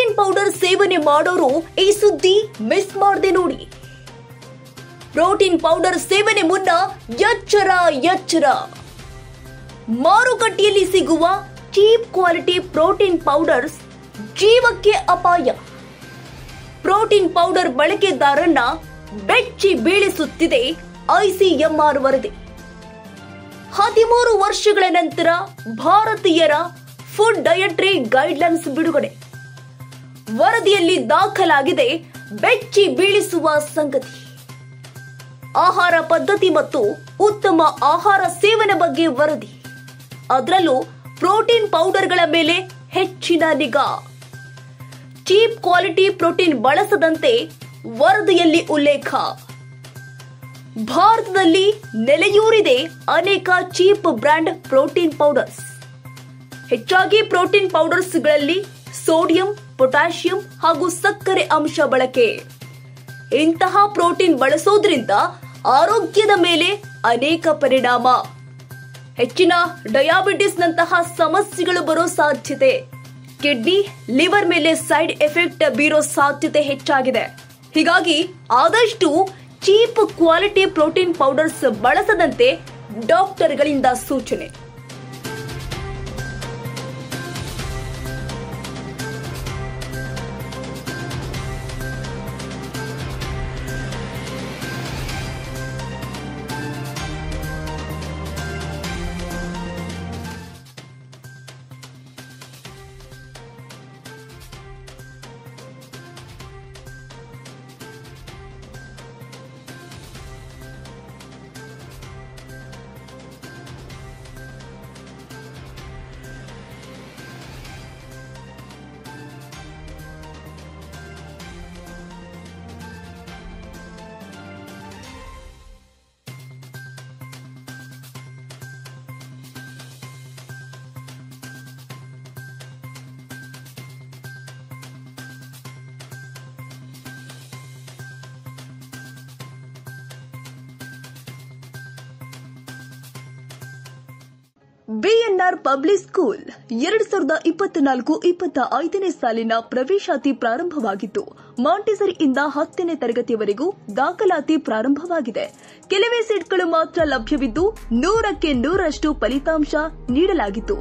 protein powder ಸೇವನೆ ಮಾಡೋರು ಈ ಸುದ್ದಿ ಮಿಸ್ ಮಾಡದೆ ನೋಡಿ ಪ್ರೋಟೀನ್ ಪೌಡರ್ ಸೇವನೆ ಮುನ್ನ ಎಚ್ಚರ ಎಚ್ಚರ ಮಾರುಕಟ್ಟೆಯಲ್ಲಿ ಸಿಗುವ ಚೀಪ್ ಕ್ವಾಲಿಟಿ ಪ್ರೋಟೀನ್ ಪೌಡರ್ಸ್ ಜೀವಕ್ಕೆ ಅಪಾಯ ಪ್ರೋಟೀನ್ ಪೌಡರ್ ಬಳಕೆದಾರನ್ನ ಬೆಚ್ಚಿ ಬೀಳಿಸುತ್ತಿದೆ ಐಸಿಎಂಆರ್ ವರದಿ ಹದಿಮೂರು ವರ್ಷಗಳ ನಂತರ ಭಾರತೀಯರ ಫುಡ್ ಡಯಟ್ರಿ ಗೈಡ್ಲೈನ್ಸ್ ಬಿಡುಗಡೆ ವರದಿಯಲ್ಲಿ ದಾಖಲಾಗಿದೆ ಬೆಚ್ಚಿ ಬೀಳಿಸುವ ಸಂಗತಿ ಆಹಾರ ಪದ್ಧತಿ ಮತ್ತು ಉತ್ತಮ ಆಹಾರ ಸೇವನೆ ಬಗ್ಗೆ ವರದಿ ಅದರಲ್ಲೂ ಪ್ರೋಟೀನ್ ಪೌಡರ್ಗಳ ಮೇಲೆ ಹೆಚ್ಚಿನ ನಿಗಾ ಚೀಪ್ ಕ್ವಾಲಿಟಿ ಪ್ರೋಟೀನ್ ಬಳಸದಂತೆ ವರದಿಯಲ್ಲಿ ಉಲ್ಲೇಖ ಭಾರತದಲ್ಲಿ ನೆಲೆಯೂರಿದೆ ಅನೇಕ ಚೀಪ್ ಬ್ರ್ಯಾಂಡ್ ಪ್ರೋಟೀನ್ ಪೌಡರ್ಸ್ ಹೆಚ್ಚಾಗಿ ಪ್ರೋಟೀನ್ ಪೌಡರ್ಸ್ಗಳಲ್ಲಿ ಸೋಡಿಯಂ ಪೊಟ್ಯಾಷಿಯಂ ಹಾಗೂ ಸಕ್ಕರೆ ಅಂಶ ಬಳಕೆ ಇಂತಹ ಪ್ರೋಟೀನ್ ಬಳಸೋದ್ರಿಂದ ಆರೋಗ್ಯದ ಮೇಲೆ ಅನೇಕ ಪರಿಣಾಮ ಹೆಚ್ಚಿನ ಡಯಾಬಿಟಿಸ್ನಂತಹ ಸಮಸ್ಯೆಗಳು ಬರೋ ಸಾಧ್ಯತೆ ಕಿಡ್ನಿ ಲಿವರ್ ಮೇಲೆ ಸೈಡ್ ಎಫೆಕ್ಟ್ ಬೀರೋ ಸಾಧ್ಯತೆ ಹೆಚ್ಚಾಗಿದೆ ಹೀಗಾಗಿ ಆದಷ್ಟು ಚೀಪ್ ಕ್ವಾಲಿಟಿ ಪ್ರೋಟೀನ್ ಪೌಡರ್ಸ್ ಬಳಸದಂತೆ ಡಾಕ್ಟರ್ಗಳಿಂದ ಸೂಚನೆ ಬಿಎನ್ಆರ್ ಪಬ್ಲಿಕ್ ಸ್ಕೂಲ್ ಎರಡ್ ಸಾವಿರದ ಇಪ್ಪತ್ನಾಲ್ಕು ಇಪ್ಪತ್ತ ಐದನೇ ಸಾಲಿನ ಪ್ರವೇಶಾತಿ ಪ್ರಾರಂಭವಾಗಿದ್ದು ಮಾಂಟೆಸರಿಯಿಂದ ಹತ್ತನೇ ತರಗತಿಯವರೆಗೂ ದಾಖಲಾತಿ ಪ್ರಾರಂಭವಾಗಿದೆ ಕೆಲವೇ ಸೀಟ್ಗಳು ಮಾತ್ರ ಲಭ್ಯವಿದ್ದು ನೂರಕ್ಕೆ ನೂರಷ್ಟು ಫಲಿತಾಂಶ ನೀಡಲಾಗಿತ್ತು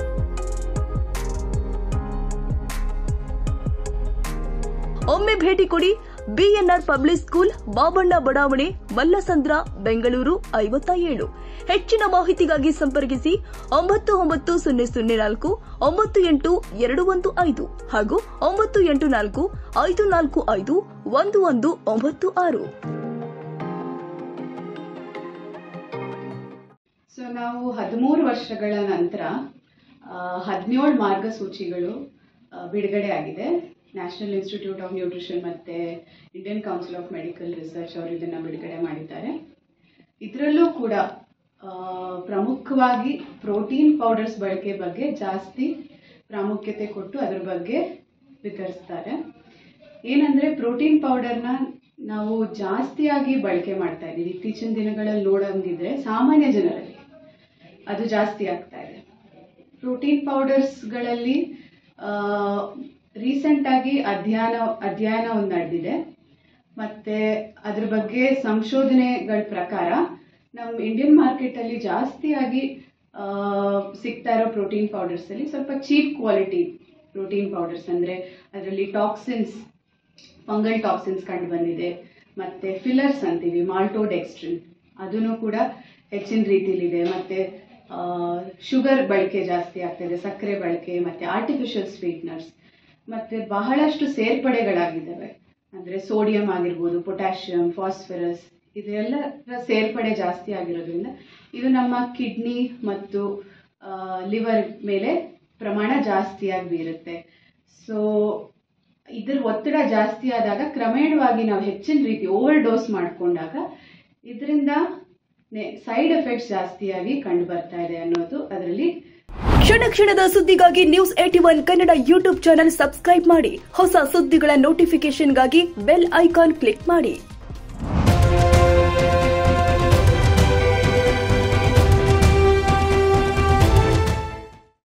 ಒಮ್ಮೆ ಭೇಟಿ ಕೊಡಿ ಬಿಎನ್ಆರ್ ಪಬ್ಲಿಕ್ ಸ್ಕೂಲ್ ಬಾಬಣ್ಣ ಬಡಾವಣೆ ಮಲ್ಲಸಂದ್ರ ಬೆಂಗಳೂರು ಐವತ್ತ ಏಳು ಹೆಚ್ಚಿನ ಮಾಹಿತಿಗಾಗಿ ಸಂಪರ್ಕಿಸಿ ಒಂಬತ್ತು ಒಂಬತ್ತು ಸೊನ್ನೆ ಸೊನ್ನೆ ನಾಲ್ಕು ಒಂಬತ್ತು ಎಂಟು ಎರಡು ಒಂದು ಐದು ಹಾಗೂ ಒಂಬತ್ತು ಎಂಟು ನಾಲ್ಕು ಐದು ನಾಲ್ಕು ಐದು ಒಂದು ಒಂದು ಒಂಬತ್ತು ಆರು ಸೊ ನಾವು ಹದಿಮೂರು ವರ್ಷಗಳ ನಂತರ ಹದಿನೇಳು ಮಾರ್ಗಸೂಚಿಗಳು ಆ, ಬಿಡುಗಡೆ ಆಗಿದೆ ನ್ಯಾಷನಲ್ ಇನ್ಸ್ಟಿಟ್ಯೂಟ್ ಆಫ್ ನ್ಯೂಟ್ರಿಷನ್ ಮತ್ತು Indian council of medical research ಅವರು ಇದನ್ನು ಬಿಡುಗಡೆ ಮಾಡಿದ್ದಾರೆ ಇದರಲ್ಲೂ ಕೂಡ ಆ, ಪ್ರಮುಖವಾಗಿ ಪ್ರೋಟೀನ್ ಪೌಡರ್ಸ್ ಬಳಕೆ ಬಗ್ಗೆ ಜಾಸ್ತಿ ಪ್ರಾಮುಖ್ಯತೆ ಕೊಟ್ಟು ಅದ್ರ ಬಗ್ಗೆ ವಿತರಿಸ್ತಾರೆ ಏನಂದ್ರೆ ಪ್ರೋಟೀನ್ ಪೌಡರ್ನ ನಾವು ಜಾಸ್ತಿಯಾಗಿ ಬಳಕೆ ಮಾಡ್ತಾ ಇದ್ದೀವಿ ಇತ್ತೀಚಿನ ದಿನಗಳಲ್ಲಿ ನೋಡಂಗಿದ್ರೆ ಸಾಮಾನ್ಯ ಜನರಲ್ಲಿ ಅದು ಜಾಸ್ತಿ ಆಗ್ತಾ ಇದೆ ಪ್ರೋಟೀನ್ ಪೌಡರ್ಸ್ಗಳಲ್ಲಿ ರೀಸೆಂಟ್ ಆಗಿ ಅಧ್ಯಯನ ಅಧ್ಯಯನ ಒಂದು ನಡೆದಿದೆ ಮತ್ತೆ ಅದ್ರ ಬಗ್ಗೆ ಸಂಶೋಧನೆಗಳ ಪ್ರಕಾರ ನಮ್ಮ ಇಂಡಿಯನ್ ಮಾರ್ಕೆಟ್ ಅಲ್ಲಿ ಜಾಸ್ತಿಯಾಗಿ ಆ, ಸಿಗ್ತಾ ಇರೋ ಪ್ರೋಟೀನ್ ಪೌಡರ್ಸ್ ಅಲ್ಲಿ ಸ್ವಲ್ಪ ಚೀಪ್ ಕ್ವಾಲಿಟಿ ಪ್ರೋಟೀನ್ ಪೌಡರ್ಸ್ ಅಂದ್ರೆ ಅದರಲ್ಲಿ ಟಾಕ್ಸಿನ್ಸ್ ಫಂಗಲ್ ಟಾಕ್ಸಿನ್ಸ್ ಕಂಡು ಬಂದಿದೆ ಮತ್ತೆ ಫಿಲ್ಲರ್ಸ್ ಅಂತೀವಿ ಮಾಲ್ಟೋಡೆಕ್ಸ್ಟ್ರಿನ್ ಅದನ್ನು ಕೂಡ ಹೆಚ್ಚಿನ ರೀತಿಲಿದೆ ಮತ್ತೆ ಶುಗರ್ ಬಳಕೆ ಜಾಸ್ತಿ ಆಗ್ತಿದೆ ಸಕ್ಕರೆ ಬಳಕೆ ಮತ್ತೆ ಆರ್ಟಿಫಿಷಿಯಲ್ ಸ್ವೀಟ್ನರ್ಸ್ ಮತ್ತೆ ಬಹಳಷ್ಟು ಸೇರ್ಪಡೆಗಳಾಗಿದ್ದಾವೆ ಅಂದ್ರೆ ಸೋಡಿಯಂ ಆಗಿರ್ಬೋದು ಪೊಟ್ಯಾಷಿಯಂ ಫಾಸ್ಫರಸ್ ಇದೆಲ್ಲರ ಸೇರ್ಪಡೆ ಜಾಸ್ತಿ ಆಗಿರೋದ್ರಿಂದ ಇದು ನಮ್ಮ ಕಿಡ್ನಿ ಮತ್ತು ಲಿವರ್ ಮೇಲೆ ಪ್ರಮಾಣ ಜಾಸ್ತಿಯಾಗಿ ಬೀರುತ್ತೆ ಸೊ ಇದ್ರ ಒತ್ತಡ ಜಾಸ್ತಿ ಆದಾಗ ಕ್ರಮೇಣವಾಗಿ ನಾವು ಹೆಚ್ಚಿನ ರೀತಿ ಓವರ್ ಡೋಸ್ ಮಾಡಿಕೊಂಡಾಗ ಇದರಿಂದ ಸೈಡ್ ಎಫೆಕ್ಟ್ಸ್ ಜಾಸ್ತಿಯಾಗಿ ಕಂಡು ಬರ್ತಾ ಇದೆ ಅನ್ನೋದು ಅದರಲ್ಲಿ ಕ್ಷಣ ಕ್ಷಣದ ಸುದ್ದಿಗಾಗಿ news eighty one Kannada YouTube channel subscribe ಮಾಡಿ ಹೊಸ ಸುದ್ದಿಗಳ ನೋಟಿಫಿಕೇಶನ್ಗಾಗಿ ಬೆಲ್ ಐಕಾನ್ ಕ್ಲಿಕ್ ಮಾಡಿ